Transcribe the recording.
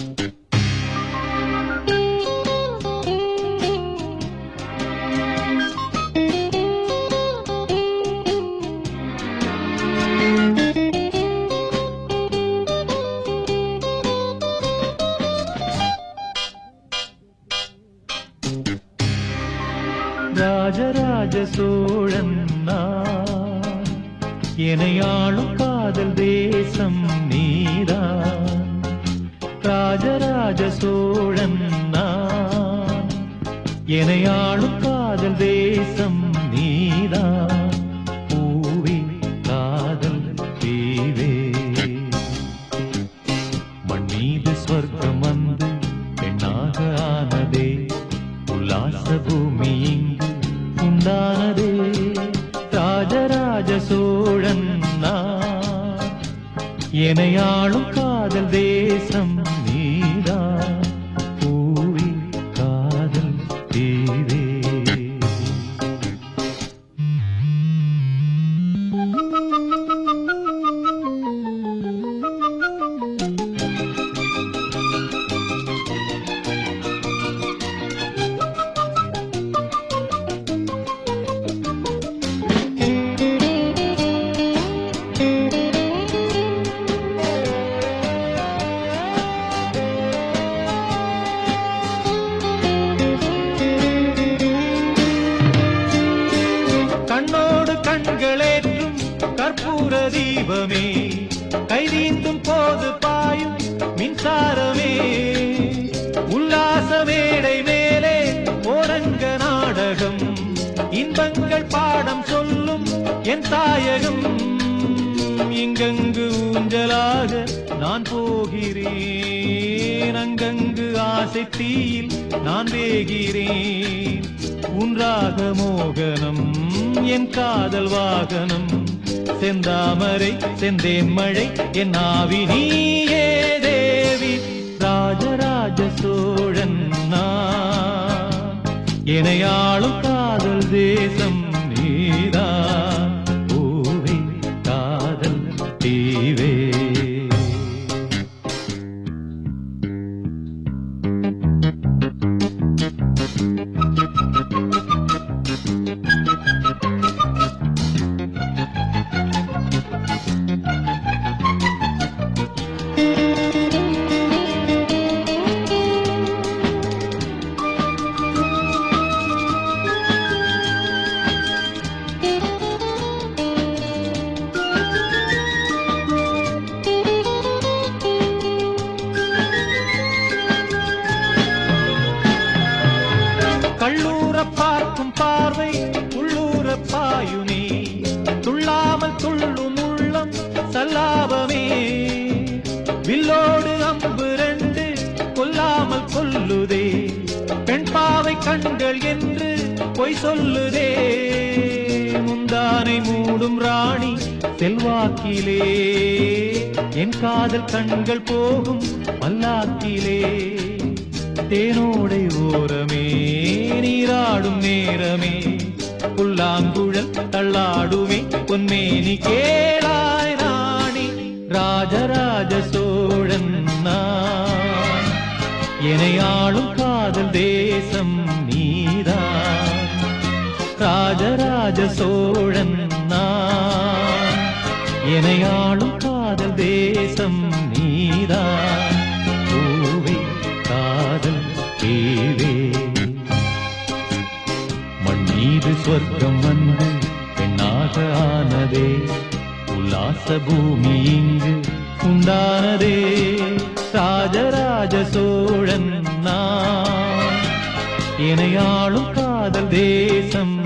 ராஜராஜ சோழன் நான் எனையாளும் காதல் தேசம் நீதான் ராஜராஜ சோழன் நான் எனையாளும் காதல் தேசம் நீதான் பூவே காதல் தீவே மண் மீது ஸ்வர்க்கம் வந்து பெண்ணாக ஆனதே உல்லாச பூமி இங்கு உண்டானதே ராஜராஜ சோழன் நான் எனையாளும் காதல் தேசம் நீதான் பூவி காதல் தீவே கண்ணோடு கண்களேற்றும் கற்பூர தீபமே கைதீந்தும் போது பாயும் மின்சாரமே உல்லாச மேடை மேலே ஓரங்க நாடகம் இன்பங்கள் பாடம் சொல்லும் என் தாயகம் இங்கங்கு ஊஞ்சலாக நான் போகிறேன் அங்கங்கு ஆசை தீயில் நான் வேகிறேன் உன்றாக மோகனம் என் காதல் வாகனம் செந்தாமரை செந்தேன் மழை என் ஆவி நீயே தேவி ராஜராஜ சோழன் நான் எனையாளும் காதல் தேசம் நீதான் பூவே காதல் தீவே கள்ளூர பார்க்கும் பார்வை உள்ளூர பாயுனே துள்ளாமல் துள்ளும் உள்ளம் சல்லாபமே வில்லோடு அம்பு ரெண்டு கொல்லாமல் கொல்லுதே பெண் பாவை கண்கள் என்று பொய் சொல்லுதே முந்தானை மூடும் ராணி செல்வாக்கிலே என் காதல் கண்கள் போகும் மல்லாக்கிலே தேனோடை ஓரமே நீராடும் நேரமே புல்லாங்குழல் தள்ளாடுமே பொன்மேனி கேளாய் ராணி ராஜராஜ சோழன் நான் எனையாளும் காதல் தேசம் நீதான் ராஜராஜ சோழன் நான் எனையாளும் காதல் தேசம் நீதான் பூவே காதல் தேவே மண் மீது சொர்க்கம் வந்து பெண்ணாக ஆனதே உல்லாச பூமி இங்கு உண்டானதே ராஜராஜ சோழன் நான் எனையாளும் காதல் தேசம்